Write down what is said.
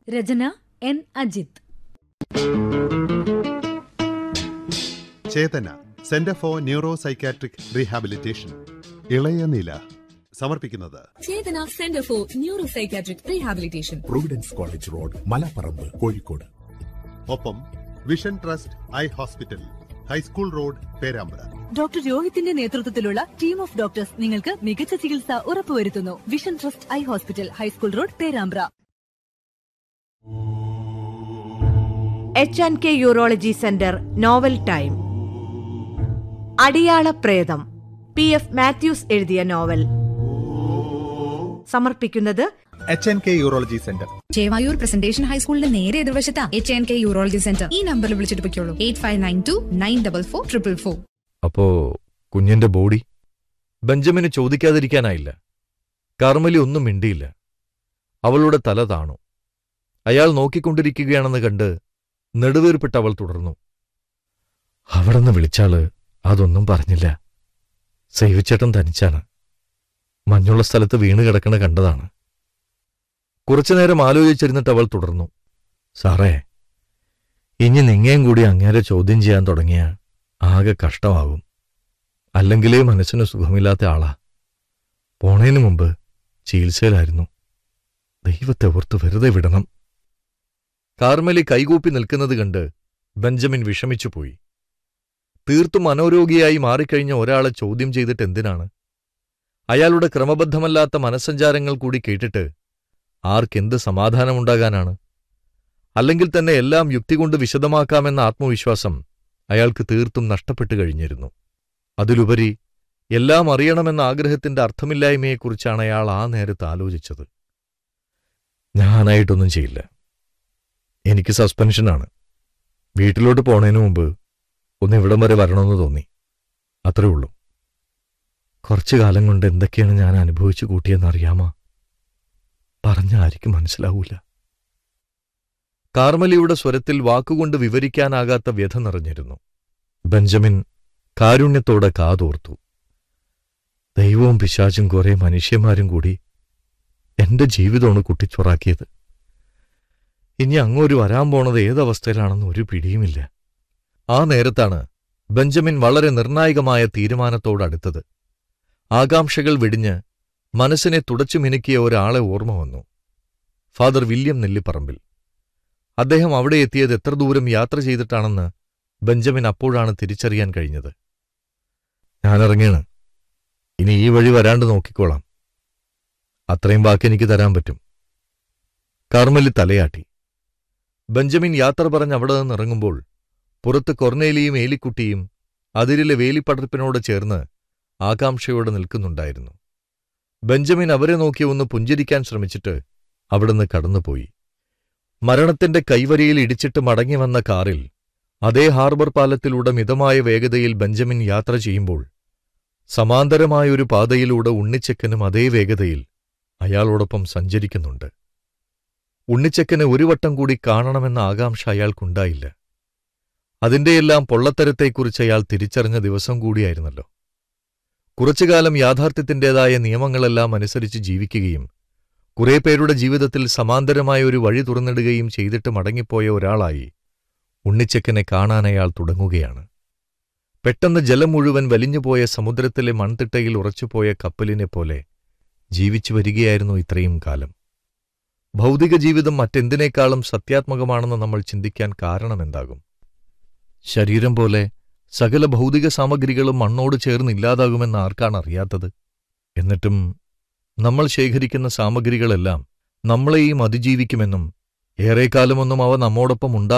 Rachana N Ajith Chethana centre for neuro psychiatric rehabilitation ഇളയ നില സമർപ്പിക്കുന്നത് Chethana centre for neuro psychiatric rehabilitation Providence college road Malaparamba Kozhikode ഒപ്പം vision trust eye hospital high school road Perambra doctor രോഹിത്തിന്റെ നേതൃത്വത്തിലുള്ള team of doctors നിങ്ങൾക്ക് മികച്ച ചികിത്സ ഉറപ്പുവരുത്തുന്നു vision trust eye hospital high school road Perambra H and K urology centre novel time Adiyala Pretham P F Mathews എഴുതിയ novel സമർപ്പിക്കുന്നത് H N K urology centre Chevayur presentation ഹൈസ്കൂളിന്റെ നേരെ എതിർവശത്താ H N K urology centre ഈ നമ്പറിൽ വിളിച്ചിട്ട് പൊയ്ക്കോളൂ eight five nine two nine double four triple four അപ്പോ കുഞ്ഞിന്റെ ബോഡി ബെഞ്ചമിന് ചോദിക്കാതിരിക്കാനായില്ല കാർമലി ഒന്നും മിണ്ടിയില്ല അവളുടെ തല താണു അയാൾ നോക്കിക്കൊണ്ടിരിക്കുകയാണെന്ന് കണ്ട് നെടുവീർപ്പിട്ട് അവൾ തുടർന്നു അവിടെന്ന് വിളിച്ചാള് അതൊന്നും പറഞ്ഞില്ല സേവിച്ചേട്ടൻ തനിച്ചാണ് മഞ്ഞുള്ള സ്ഥലത്ത് വീണ് കിടക്കണ കണ്ടതാണ് കുറച്ചുനേരം ആലോചിച്ചിരുന്നിട്ട് അവൾ തുടർന്നു സാറേ ഇനി നിങ്ങയും കൂടി അങ്ങേരെ ചോദ്യം ചെയ്യാൻ തുടങ്ങിയ ആകെ കഷ്ടമാകും അല്ലെങ്കിലേ മനസ്സിന് സുഖമില്ലാത്ത ആളാ പോണേനു മുമ്പ് ചികിത്സയിലായിരുന്നു ദൈവത്തെ ഓർത്ത് വെറുതെ വിടണം കാർമലി കൈകൂപ്പി നിൽക്കുന്നത് കണ്ട് ബെഞ്ചമിൻ വിഷമിച്ചുപോയി തീർത്തും മനോരോഗിയായി മാറിക്കഴിഞ്ഞ ഒരാളെ ചോദ്യം ചെയ്തിട്ട് എന്തിനാണ് അയാളുടെ ക്രമബദ്ധമല്ലാത്ത മനസ്സഞ്ചാരങ്ങൾ കൂടി കേട്ടിട്ട് ആർക്കെന്ത് സമാധാനമുണ്ടാകാനാണ് അല്ലെങ്കിൽ തന്നെ എല്ലാം യുക്തി കൊണ്ട് വിശദമാക്കാമെന്ന ആത്മവിശ്വാസം അയാൾക്ക് തീർത്തും നഷ്ടപ്പെട്ടു കഴിഞ്ഞിരുന്നു അതിലുപരി എല്ലാം അറിയണമെന്ന ആഗ്രഹത്തിന്റെ അർത്ഥമില്ലായ്മയെക്കുറിച്ചാണ് അയാൾ ആ നേരത്ത് ആലോചിച്ചത് ഞാനായിട്ടൊന്നും ചെയ്യില്ല എനിക്ക് സസ്പെൻഷനാണ് വീട്ടിലോട്ട് പോണതിനു മുമ്പ് ഒന്ന് ഇവിടം വരെ വരണമെന്ന് തോന്നി അത്രേ ഉള്ളൂ കുറച്ചു കാലം കൊണ്ട് എന്തൊക്കെയാണ് ഞാൻ അനുഭവിച്ചു കൂട്ടിയെന്നറിയാമോ പറഞ്ഞ ആർക്കും മനസ്സിലാവൂല കാർമലിയുടെ സ്വരത്തിൽ വാക്കുകൊണ്ട് വിവരിക്കാനാകാത്ത വ്യഥ നിറഞ്ഞിരുന്നു ബെഞ്ചമിൻ കാരുണ്യത്തോടെ കാതോർത്തു ദൈവവും പിശാചും കുറെ മനുഷ്യന്മാരും കൂടി എന്റെ ജീവിതമാണ് കുട്ടിച്ചോറാക്കിയത് ഇനി അങ്ങോട്ട് വരാൻ പോണത് ഏതവസ്ഥയിലാണെന്ന് ഒരു പിടിയുമില്ല ആ നേരത്താണ് ബെഞ്ചമിൻ വളരെ നിർണായകമായ തീരുമാനത്തോടടുത്തത് ആകാംക്ഷകൾ വെടിഞ്ഞ് മനസ്സിനെ തുടച്ചു മിനുക്കിയ ഒരാളെ ഓർമ്മ വന്നു ഫാദർ വില്യം നെല്ലിപ്പറമ്പിൽ അദ്ദേഹം അവിടെ എത്തിയത് എത്ര ദൂരം യാത്ര ചെയ്തിട്ടാണെന്ന് ബെഞ്ചമിൻ അപ്പോഴാണ് തിരിച്ചറിയാൻ കഴിഞ്ഞത് ഞാനിറങ്ങിയാണ് ഇനി ഈ വഴി വരാണ്ട് നോക്കിക്കോളാം അത്രയും ബാക്കി എനിക്ക് തരാൻ പറ്റും കാർമലി തലയാട്ടി ബെഞ്ചമിൻ യാത്ര പറഞ്ഞ് അവിടെ നിന്നിറങ്ങുമ്പോൾ പുറത്ത് കൊർണേലിയും ഏലിക്കുട്ടിയും അതിരിലെ വേലിപ്പടർപ്പിനോട് ചേർന്ന് ആകാംക്ഷയോടെ നിൽക്കുന്നുണ്ടായിരുന്നു ബെഞ്ചമിൻ അവരെ നോക്കി ഒന്ന് പുഞ്ചിരിക്കാൻ ശ്രമിച്ചിട്ട് അവിടുന്ന് കടന്നുപോയി മരണത്തിന്റെ കൈവരിയിൽ ഇടിച്ചിട്ട് മടങ്ങി വന്ന കാറിൽ അതേ ഹാർബർ പാലത്തിലൂടെ മിതമായ വേഗതയിൽ ബെഞ്ചമിൻ യാത്ര ചെയ്യുമ്പോൾ സമാന്തരമായൊരു പാതയിലൂടെ ഉണ്ണിച്ചക്കനും അതേ വേഗതയിൽ അയാളോടൊപ്പം സഞ്ചരിക്കുന്നുണ്ട് ഉണ്ണിച്ചക്കനെ ഒരു വട്ടം കൂടി കാണണമെന്ന ആകാംക്ഷ അയാൾക്കുണ്ടായില്ല അതിന്റെയെല്ലാം പൊള്ളത്തരത്തെക്കുറിച്ച് അയാൾ തിരിച്ചറിഞ്ഞ ദിവസം കൂടിയായിരുന്നല്ലോ കുറച്ചുകാലം യാഥാർത്ഥ്യത്തിന്റേതായ നിയമങ്ങളെല്ലാം അനുസരിച്ച് ജീവിക്കുകയും കുറെ പേരുടെ ജീവിതത്തിൽ സമാന്തരമായ ഒരു വഴി തുറന്നിടുകയും ചെയ്തിട്ട് മടങ്ങിപ്പോയ ഒരാളായി ഉണ്ണിച്ചക്കനെ കാണാൻ അയാൾ തുടങ്ങുകയാണ് പെട്ടെന്ന് ജലം മുഴുവൻ വലിഞ്ഞുപോയ സമുദ്രത്തിലെ മൺതിട്ടയിൽ ഉറച്ചുപോയ കപ്പലിനെ പോലെ ജീവിച്ചു വരികയായിരുന്നു ഇത്രയും കാലം ഭൗതിക ജീവിതം മറ്റെന്തിനേക്കാളും സത്യാത്മകമാണെന്ന് നമ്മൾ ചിന്തിക്കാൻ കാരണമെന്താകും ശരീരം പോലെ സകല ഭൗതിക സാമഗ്രികളും മണ്ണോട് ചേർന്ന് ഇല്ലാതാകുമെന്ന് ആർക്കാണ് അറിയാത്തത് എന്നിട്ടും നമ്മൾ ശേഖരിക്കുന്ന സാമഗ്രികളെല്ലാം നമ്മളെയും അതിജീവിക്കുമെന്നും ഏറെക്കാലമൊന്നും അവ നമ്മോടൊപ്പം ഉണ്ടാ